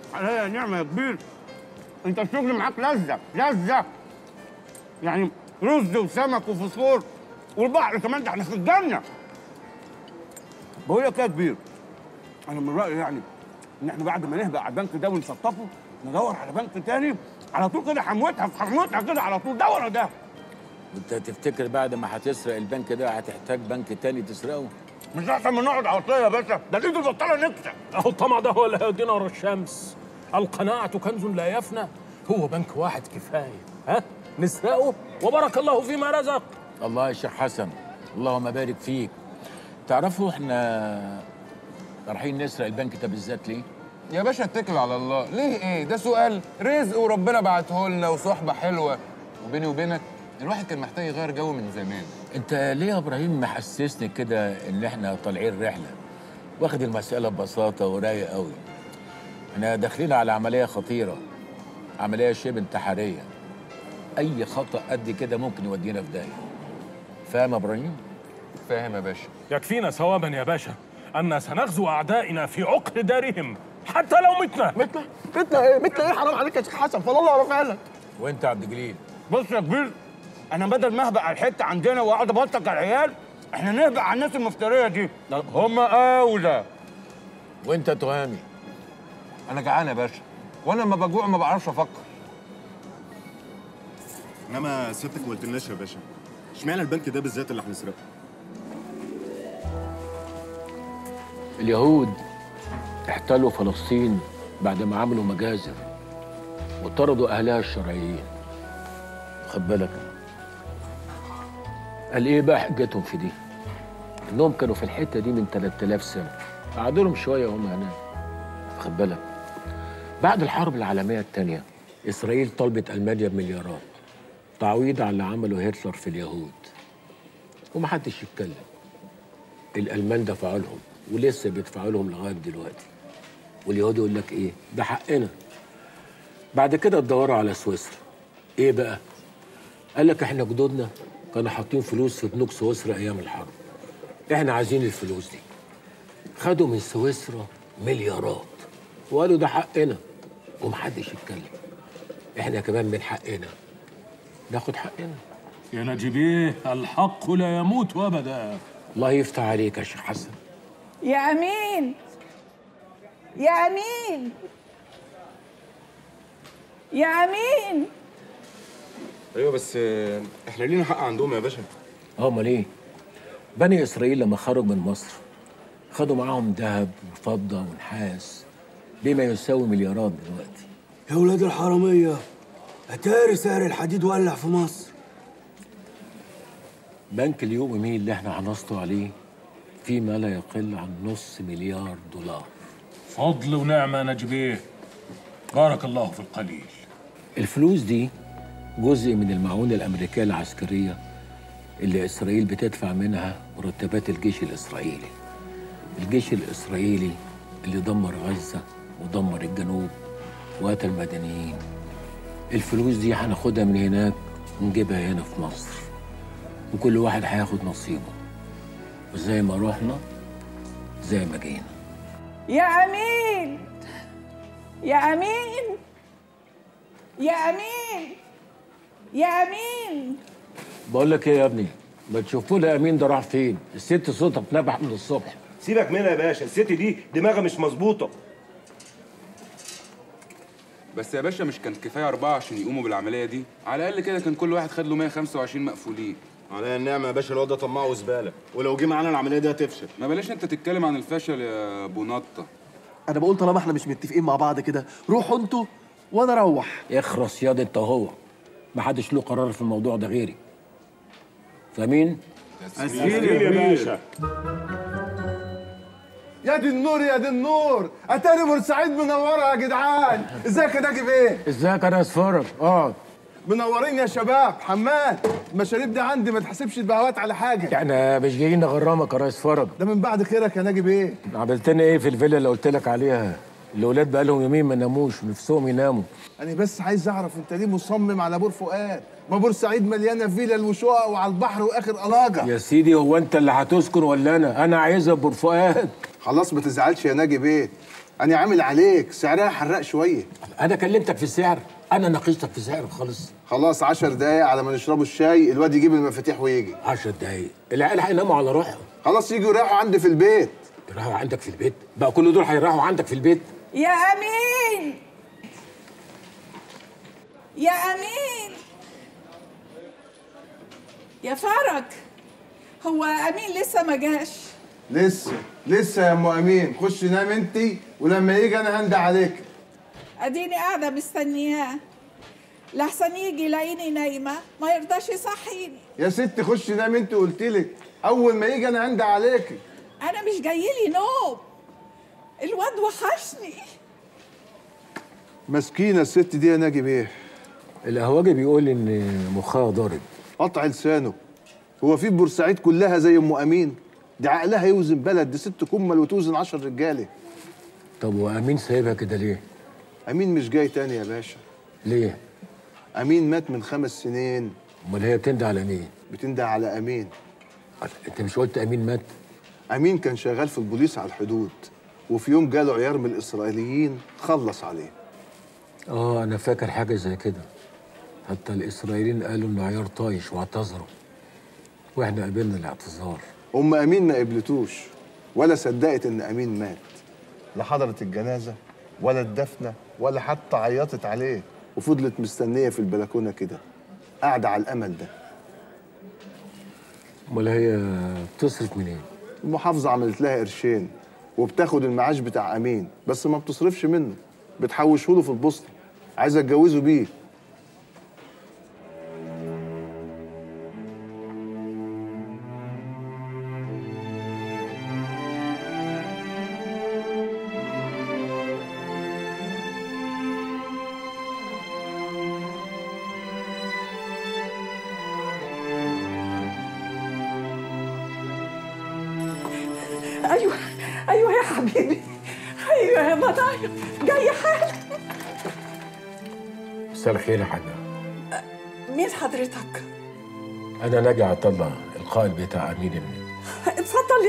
عليا نعمه يا كبير انت الشغل معاك لذه لذه يعني رز وسمك وفوسفور والبحر كمان ده احنا في الجنه بقول لك إيه يا كبير انا من رايي يعني ان احنا بعد ما نهبق على البنك ده ونشطفه ندور على بنك تاني على طول كده حموتها في حموتها كده على طول ده ورا ده انت تفتكر بعد ما هتسرق البنك ده هتحتاج بنك تاني تسرقه مش احسن من نقعد عطيه يا باشا ده الايد البطاله نكسه اهو الطمع ده هو اللي هيودينا ورا الشمس القناعة كنز لا يفنى هو بنك واحد كفاية ها نسرقه وبارك الله فيما رزق الله يا شيخ حسن اللهم بارك فيك تعرفوا احنا رايحين نسرق البنك ده بالذات ليه؟ يا باشا اتكل على الله ليه ايه ده سؤال رزق وربنا بعته لنا وصحبه حلوه وبيني وبينك الواحد كان محتاج يغير جو من زمان انت ليه يا ابراهيم محسسني كده ان احنا طالعين رحله واخد المساله ببساطه ورايق قوي احنا داخلين على عمليه خطيره عمليه شبه انتحاريه اي خطا قد كده ممكن يودينا في داهيه فاهم يا ابراهيم فاهم يا باشا يكفينا ثوابا يا باشا أن سنغزو أعدائنا في عقر دارهم حتى لو متنا متنا متنا ايه متنا ايه حرام عليك يا شيخ حسن فالله رافع لك وانت يا عبد الجليل بص يا كبير انا بدل ما اهبق على الحته عندنا واقعد ابلطج على العيال احنا نهبق على الناس المفتريه دي هم اولى وانت تهامي انا جعان يا باشا وانا لما بجوع ما بعرفش افكر انما سيادتك ما قلتلناش يا باشا اشمعنى البنك ده بالذات اللي هنسرقه اليهود احتلوا فلسطين بعد ما عملوا مجازر وطردوا اهلها الشرعيين خد بالك قال ايه بقى حجتهم في دي انهم كانوا في الحته دي من 3000 سنه قعدوا لهم شويه وهم هناك خد بالك بعد الحرب العالميه الثانيه اسرائيل طلبت المانيا بمليارات تعويض على اللي عمله هتلر في اليهود ومحدش يتكلم الالمان دفعوا لهم ولسه بيدفعوا لهم لغايه دلوقتي واليهود يقول لك ايه ده حقنا بعد كده تدوروا على سويسرا ايه بقى قال لك احنا جدودنا كانوا حاطين فلوس في بنوك سويسرا ايام الحرب احنا عايزين الفلوس دي خدوا من سويسرا مليارات وقالوا ده حقنا ومحدش يتكلم احنا كمان من حقنا ناخد حقنا يا نجيبيه الحق لا يموت أبدا الله يفتح عليك يا شيخ حسن يا امين يا امين يا امين ايوه بس آه، احنا لينا حق عندهم يا باشا امال ايه بني اسرائيل لما خرجوا من مصر خدوا معاهم ذهب وفضه ونحاس بما يساوي مليارات دلوقتي يا ولاد الحرامية أتاري سعر الحديد ولع في مصر بنك اليومي اللي احنا هنسطو عليه فيه ما لا يقل عن نص مليار دولار فضل ونعمة نجيبيه بارك الله في القليل الفلوس دي جزء من المعونة الأمريكية العسكرية اللي إسرائيل بتدفع منها مرتبات الجيش الإسرائيلي الجيش الإسرائيلي اللي دمر غزة ودمر الجنوب وقتل مدنيين الفلوس دي هناخدها من هناك ونجيبها هنا في مصر وكل واحد هياخد نصيبه وزي ما رحنا زي ما جينا يا امين يا امين يا امين يا امين بقول لك ايه يا ابني ما تشوفوا لي امين ده راح فين الست صوتها اتنبح من الصبح سيبك منها يا باشا الست دي دماغها مش مظبوطه بس يا باشا مش كان كفايه اربعه عشان يقوموا بالعمليه دي على الاقل كده كان كل واحد خد له 125 مقفولين عليا النعمه يا باشا الواد ده طماع وزباله ولو جه معانا العمليه دي هتفشل ما بلاش انت تتكلم عن الفشل يا ابو نطه انا بقول طالما احنا مش متفقين مع بعض كده روحوا انتوا وانا اروح اخرس ياض انت وهو ما حدش له قرار في الموضوع ده غيري فاهمين تسليم يا باشا يا دي النور يا دي النور اتاري بورسعيد منوره يا جدعان ازيك يا ناجي بيه ازيك يا ناس فرج اقعد منورين يا شباب حماد المشاريب دي عندي ما تحسبش البهوات على حاجه احنا مش جايين نغرمك يا ريس فرج ده من بعد خيرك يا ناجي بيه عملت لنا ايه في الفيلا اللي قلت لك عليها الاولاد بقالهم يومين ما ناموش ونفسهم يناموا انا بس عايز اعرف انت ليه مصمم على بور فؤاد ما بورسعيد مليانه فيلل وشقق وعلى البحر واخر الاجه يا سيدي هو انت اللي هتسكن ولا انا انا عايزها بور فؤاد خلاص ما تزعلش يا ناجي بيه انا عامل عليك سعرها حراق شويه انا كلمتك في السعر انا ناقشتك في سعر خالص خلاص عشر دقايق على ما نشربوا الشاي الواد يجيب المفاتيح ويجي 10 دقايق العيال هيناموا على روحهم خلاص يجوا يريحوا عندي في البيت يروحوا عندك في البيت بقى كل دول هيروحوا عندك في البيت يا امين يا امين يا فرج هو امين لسه ما جاش لسه لسه يا ام امين خش نام انت ولما يجي انا هندى عليك اديني قاعده مستنياه لحسن يجي يلاقيني نايمه ما يرضاش يصحيني يا ست خش نام انت قلت لك اول ما يجي انا هندى عليك انا مش جايلي نوم الواد وحشني مسكينه الست دي يا ناجي بيه القهوجي بيقول ان مخها ضارب قطع لسانه هو في بورسعيد كلها زي ام امين دي عقلها يوزن بلد دي ست كمل وتوزن عشر رجاله طب وامين سايبها كده ليه امين مش جاي تاني يا باشا ليه امين مات من خمس سنين امال هي بتندى على مين بتندى على امين انت مش قلت امين مات امين كان شغال في البوليس على الحدود وفي يوم جاله عيار من الاسرائيليين خلص عليه اه انا فاكر حاجه زي كده حتى الاسرائيليين قالوا انه عيار طايش واعتذروا واحنا قبلنا الاعتذار ام امين ما قبلتوش ولا صدقت ان امين مات لا حضرت الجنازه ولا الدفنه ولا حتى عيطت عليه وفضلت مستنيه في البلكونه كده قاعده على الامل ده امال هي بتصرف منين المحافظه عملت لها قرشين وبتاخد المعاش بتاع امين بس ما بتصرفش منه بتحوشه له في البوسطه عايزه اتجوزه بيه ايوه ايوه يا حبيبي ايوه يا مضايا جاي حالا مساء الخير يا حاجه مين حضرتك انا ناجي عطله القائد بتاع امين ابني اتفضل